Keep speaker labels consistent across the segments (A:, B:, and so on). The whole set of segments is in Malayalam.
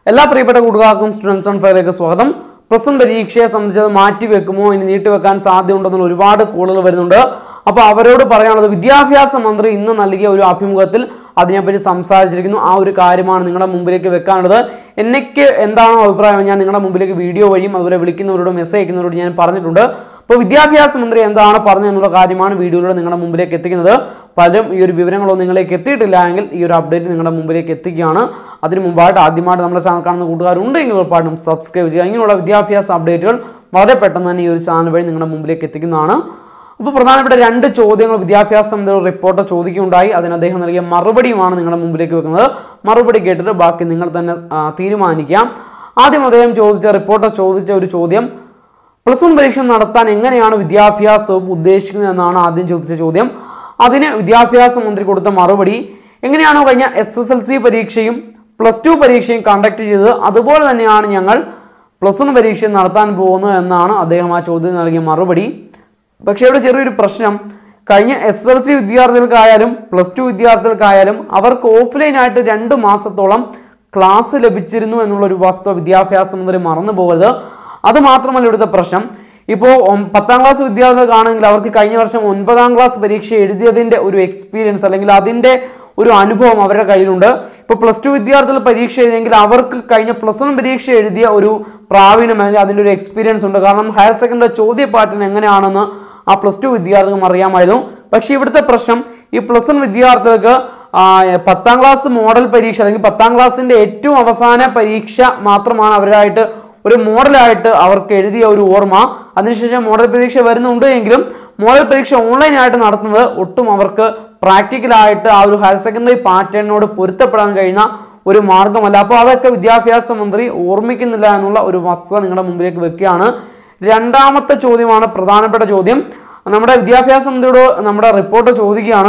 A: എല്ലാ പ്രിയപ്പെട്ട കൂട്ടുകാർക്കും സ്റ്റുഡൻസ് ഓൺ ഫയറിലേക്ക് സ്വാഗതം പ്രസന്റ് പരീക്ഷയെ സംബന്ധിച്ച് അത് മാറ്റി വെക്കുമോ ഇനി നീട്ടിവെക്കാൻ സാധ്യതയുണ്ടെന്നുള്ള ഒരുപാട് കോളുകൾ വരുന്നുണ്ട് അപ്പോൾ അവരോട് പറയാനുള്ളത് വിദ്യാഭ്യാസ മന്ത്രി ഇന്ന് നൽകിയ ഒരു അഭിമുഖത്തിൽ അതിനെപ്പറ്റി സംസാരിച്ചിരിക്കുന്നു ആ ഒരു കാര്യമാണ് നിങ്ങളുടെ മുമ്പിലേക്ക് വെക്കാനുള്ളത് എനിക്ക് എന്താണോ അഭിപ്രായം ഞാൻ നിങ്ങളുടെ മുമ്പിലേക്ക് വീഡിയോ വഴിയും അതുപോലെ വിളിക്കുന്നവരോടും മെസ്സേജ് അയക്കുന്നവരോട് ഞാൻ പറഞ്ഞിട്ടുണ്ട് അപ്പോൾ വിദ്യാഭ്യാസ മന്ത്രി എന്താണ് പറഞ്ഞത് എന്നുള്ള കാര്യമാണ് വീഡിയോയിലൂടെ നിങ്ങളുടെ മുമ്പിലേക്ക് എത്തിക്കുന്നത് പലരും ഈ ഒരു വിവരങ്ങളൊന്നും നിങ്ങളിലേക്ക് എത്തിയിട്ടില്ല എങ്കിൽ ഈ ഒരു അപ്ഡേറ്റ് നിങ്ങളുടെ മുമ്പിലേക്ക് എത്തിക്കുകയാണ് അതിന് മുമ്പായിട്ട് ആദ്യമായിട്ട് നമ്മുടെ ചാനൽ കാണുന്ന കൂട്ടുകാരുണ്ടെങ്കിൽ ഉറപ്പായിട്ടും സബ്സ്ക്രൈബ് ചെയ്യുക ഇങ്ങനെയുള്ള വിദ്യാഭ്യാസ അപ്ഡേറ്റുകൾ വളരെ പെട്ടെന്ന് തന്നെ ഈ ഒരു ചാനൽ വഴി നിങ്ങളുടെ മുമ്പിലേക്ക് എത്തിക്കുന്നതാണ് അപ്പോൾ പ്രധാനപ്പെട്ട രണ്ട് ചോദ്യങ്ങൾ വിദ്യാഭ്യാസ മന്ത്രി റിപ്പോർട്ട് ചോദിക്കുകയുണ്ടായി അതിന് അദ്ദേഹം നൽകിയ മറുപടിയുമാണ് നിങ്ങളുടെ മുമ്പിലേക്ക് വെക്കുന്നത് മറുപടി കേട്ടിട്ട് ബാക്കി നിങ്ങൾ തന്നെ ആ, തീരുമാനിക്കാം ആദ്യം അദ്ദേഹം ചോദിച്ച റിപ്പോർട്ടർ ചോദിച്ച ഒരു ചോദ്യം പ്ലസ് വൺ പരീക്ഷ നടത്താൻ എങ്ങനെയാണ് വിദ്യാഭ്യാസ വകുപ്പ് ഉദ്ദേശിക്കുന്നത് എന്നാണ് ആദ്യം ചോദിച്ച ചോദ്യം അതിന് വിദ്യാഭ്യാസ മന്ത്രി കൊടുത്ത മറുപടി എങ്ങനെയാണോ കഴിഞ്ഞ എസ് എസ് എൽ സി പരീക്ഷയും പ്ലസ് ടു പരീക്ഷയും കണ്ടക്ട് ചെയ്തത് അതുപോലെ തന്നെയാണ് ഞങ്ങൾ പ്ലസ് വൺ പരീക്ഷ നടത്താൻ പോകുന്നത് എന്നാണ് അദ്ദേഹം ആ ചോദ്യത്തിന് നൽകിയ മറുപടി പക്ഷേ ഇവിടെ ചെറിയൊരു പ്രശ്നം കഴിഞ്ഞ എസ് എൽ സി വിദ്യാർത്ഥികൾക്കായാലും പ്ലസ് ടു വിദ്യാർത്ഥികൾക്കായാലും അവർക്ക് ഓഫ്ലൈനായിട്ട് രണ്ട് മാസത്തോളം ക്ലാസ് ലഭിച്ചിരുന്നു എന്നുള്ള ഒരു വസ്തുത വിദ്യാഭ്യാസ മന്ത്രി മറന്നു പോകരുത് അത് മാത്രമല്ല ഇവിടുത്തെ പ്രശ്നം ഇപ്പോൾ പത്താം ക്ലാസ് വിദ്യാർത്ഥികൾക്കാണെങ്കിൽ അവർക്ക് കഴിഞ്ഞ വർഷം ഒൻപതാം ക്ലാസ് പരീക്ഷ എഴുതിയതിൻ്റെ ഒരു എക്സ്പീരിയൻസ് അല്ലെങ്കിൽ അതിൻ്റെ ഒരു അനുഭവം അവരുടെ കയ്യിലുണ്ട് ഇപ്പോൾ പ്ലസ് ടു വിദ്യാർത്ഥികൾ പരീക്ഷ എഴുതിയെങ്കിൽ അവർക്ക് കഴിഞ്ഞ പ്ലസ് വൺ പരീക്ഷ എഴുതിയ ഒരു പ്രാവീണ്യം അല്ലെങ്കിൽ അതിൻ്റെ ഒരു എക്സ്പീരിയൻസ് ഉണ്ട് കാരണം ഹയർ സെക്കൻഡറി ചോദ്യ പാറ്റേൺ എങ്ങനെയാണെന്ന് ആ പ്ലസ് ടു വിദ്യാർത്ഥികൾക്കും അറിയാമായിരുന്നു പക്ഷേ ഇവിടുത്തെ പ്രശ്നം ഈ പ്ലസ് വൺ വിദ്യാർത്ഥികൾക്ക് ആ, പത്താം ക്ലാസ് മോഡൽ പരീക്ഷ അല്ലെങ്കിൽ പത്താം ക്ലാസ്സിന്റെ ഏറ്റവും അവസാന പരീക്ഷ മാത്രമാണ് അവരായിട്ട് ഒരു മോഡലായിട്ട് അവർക്ക് എഴുതിയ ഒരു ഓർമ്മ അതിനുശേഷം മോഡൽ പരീക്ഷ വരുന്നുണ്ട് എങ്കിലും മോഡൽ പരീക്ഷ ഓൺലൈനായിട്ട് നടത്തുന്നത് ഒട്ടും അവർക്ക് പ്രാക്ടിക്കലായിട്ട് ആ ഒരു ഹയർ സെക്കൻഡറി പാറ്റേണിനോട് പൊരുത്തപ്പെടാൻ കഴിയുന്ന ഒരു മാർഗമല്ല അപ്പോൾ അതൊക്കെ വിദ്യാഭ്യാസ മന്ത്രി ഓർമ്മിക്കുന്നില്ല എന്നുള്ള ഒരു വസ്തുത നിങ്ങളുടെ മുമ്പിലേക്ക് വെക്കുകയാണ് രണ്ടാമത്തെ ചോദ്യമാണ് പ്രധാനപ്പെട്ട ചോദ്യം നമ്മുടെ വിദ്യാഭ്യാസ മന്ത്രിയോട് നമ്മുടെ റിപ്പോർട്ട് ചോദിക്കുകയാണ്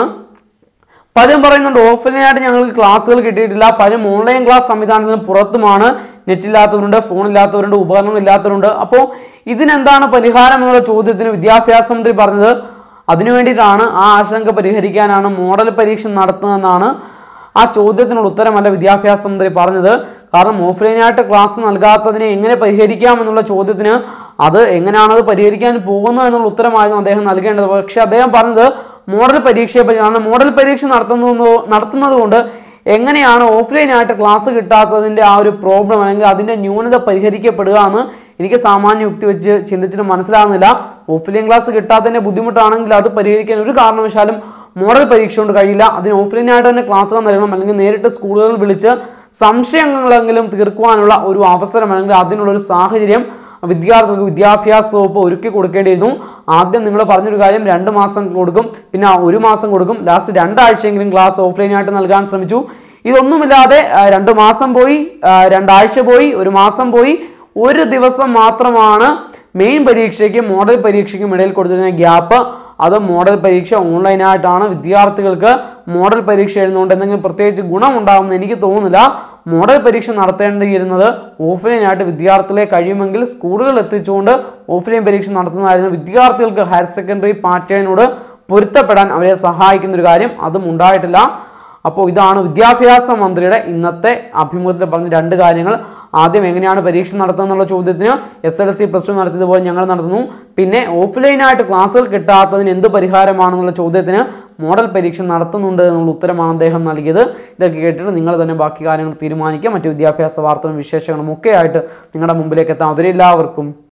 A: പലരും പറയുന്നുണ്ട് ഓഫ്ലൈനായിട്ട് ഞങ്ങൾക്ക് ക്ലാസ്സുകൾ കിട്ടിയിട്ടില്ല പലരും ഓൺലൈൻ ക്ലാസ് സംവിധാനത്തിന് പുറത്തുമാണ് നെറ്റ് ഇല്ലാത്തവരുണ്ട് ഫോൺ ഇല്ലാത്തവരുണ്ട് ഉപകരണങ്ങൾ ഇല്ലാത്തവരുണ്ട് അപ്പോൾ ഇതിനെന്താണ് പരിഹാരം എന്നുള്ള ചോദ്യത്തിന് വിദ്യാഭ്യാസ മന്ത്രി പറഞ്ഞത് അതിനു വേണ്ടിയിട്ടാണ് ആ ആശങ്ക പരിഹരിക്കാനാണ് മോഡൽ പരീക്ഷ നടത്തുന്നതെന്നാണ് ആ ചോദ്യത്തിനുള്ള ഉത്തരമല്ല വിദ്യാഭ്യാസ മന്ത്രി പറഞ്ഞത് കാരണം ഓഫ്ലൈനായിട്ട് ക്ലാസ് നൽകാത്തതിനെ എങ്ങനെ പരിഹരിക്കാം എന്നുള്ള ചോദ്യത്തിന് അത് എങ്ങനെയാണ് അത് പരിഹരിക്കാൻ പോകുന്നത് എന്നുള്ള ഉത്തരമായിരുന്നു അദ്ദേഹം നൽകേണ്ടത് പക്ഷേ അദ്ദേഹം പറഞ്ഞത് മോഡൽ പരീക്ഷയെ പറ്റിയാണ് മോഡൽ പരീക്ഷ നടത്തുന്നത് നടത്തുന്നത് കൊണ്ട് എങ്ങനെയാണ് ഓഫ്ലൈനായിട്ട് ക്ലാസ് കിട്ടാത്തതിൻ്റെ ആ ഒരു പ്രോബ്ലം അല്ലെങ്കിൽ അതിൻ്റെ ന്യൂനത പരിഹരിക്കപ്പെടുക എന്ന് എനിക്ക് സാമാന്യ യുക്തി വെച്ച് ചിന്തിച്ചിട്ട് മനസ്സിലാകുന്നില്ല ഓഫ്ലൈൻ ക്ലാസ് കിട്ടാത്തതിൻ്റെ ബുദ്ധിമുട്ടാണെങ്കിൽ അത് പരിഹരിക്കാൻ ഒരു കാരണവശാലും മോഡൽ പരീക്ഷ കൊണ്ട് കഴിയില്ല അതിന് ഓഫ്ലൈനായിട്ട് തന്നെ ക്ലാസ്സുകൾ നൽകണം അല്ലെങ്കിൽ നേരിട്ട് സ്കൂളുകളിൽ വിളിച്ച് സംശയങ്ങളെങ്കിലും തീർക്കുവാനുള്ള ഒരു അവസരം അല്ലെങ്കിൽ അതിനുള്ള ഒരു സാഹചര്യം വിദ്യാർത്ഥികൾക്ക് വിദ്യാഭ്യാസ വകുപ്പ് ഒരുക്കി കൊടുക്കേണ്ടിയിരുന്നു ആദ്യം നിങ്ങൾ പറഞ്ഞൊരു കാര്യം രണ്ട് മാസം കൊടുക്കും പിന്നെ ഒരു മാസം കൊടുക്കും ലാസ്റ്റ് രണ്ടാഴ്ചയെങ്കിലും ക്ലാസ് ഓഫ്ലൈനായിട്ട് നൽകാൻ ശ്രമിച്ചു ഇതൊന്നുമില്ലാതെ ആ, രണ്ട് മാസം പോയി ആ, രണ്ടാഴ്ച പോയി ഒരു മാസം പോയി ഒരു ദിവസം മാത്രമാണ് മെയിൻ പരീക്ഷയ്ക്കും മോഡൽ പരീക്ഷയ്ക്കും ഇടയിൽ കൊടുത്തിരുന്ന ഗ്യാപ്പ് അത് മോഡൽ പരീക്ഷ ഓൺലൈനായിട്ടാണ് വിദ്യാർത്ഥികൾക്ക് മോഡൽ പരീക്ഷ എഴുതുന്നതുകൊണ്ട് എന്തെങ്കിലും പ്രത്യേകിച്ച് ഗുണമുണ്ടാകുമെന്ന് എനിക്ക് തോന്നുന്നില്ല മോഡൽ പരീക്ഷ നടത്തേണ്ടിയിരുന്നത് ഓഫ്ലൈനായിട്ട് വിദ്യാർത്ഥികളെ കഴിയുമെങ്കിൽ സ്കൂളുകൾ എത്തിച്ചുകൊണ്ട് ഓഫ്ലൈൻ പരീക്ഷ നടത്തുന്നതായിരുന്നു വിദ്യാർത്ഥികൾക്ക് ഹയർ സെക്കൻഡറി പാറ്റേണിനോട് പൊരുത്തപ്പെടാൻ അവരെ സഹായിക്കുന്ന ഒരു കാര്യം അതും ഉണ്ടായിട്ടില്ല അപ്പോൾ ഇതാണ് വിദ്യാഭ്യാസ മന്ത്രിയുടെ ഇന്നത്തെ അഭിമുഖത്തിൽ പറഞ്ഞ രണ്ട് കാര്യങ്ങൾ ആദ്യം എങ്ങനെയാണ് പരീക്ഷ നടത്തുക എന്നുള്ള ചോദ്യത്തിന് S L C plus two നടത്തിയതുപോലെ ഞങ്ങൾ നടത്തുന്നു പിന്നെ ഓഫ്ലൈനായിട്ട് ക്ലാസ്സുകൾ കിട്ടാത്തതിന് എന്ത് പരിഹാരമാണെന്നുള്ള ചോദ്യത്തിന് മോഡൽ പരീക്ഷ നടത്തുന്നുണ്ട് എന്നുള്ള ഉത്തരമാണ് അദ്ദേഹം നൽകിയത് ഇതൊക്കെ കേട്ടിട്ട് നിങ്ങൾ തന്നെ ബാക്കി കാര്യങ്ങൾ തീരുമാനിക്കുക മറ്റ് വിദ്യാഭ്യാസ വാർത്തകളും വിശേഷങ്ങളും ഒക്കെ ആയിട്ട് നിങ്ങളുടെ മുമ്പിലേക്ക് എത്താം അവരെല്ലാവർക്കും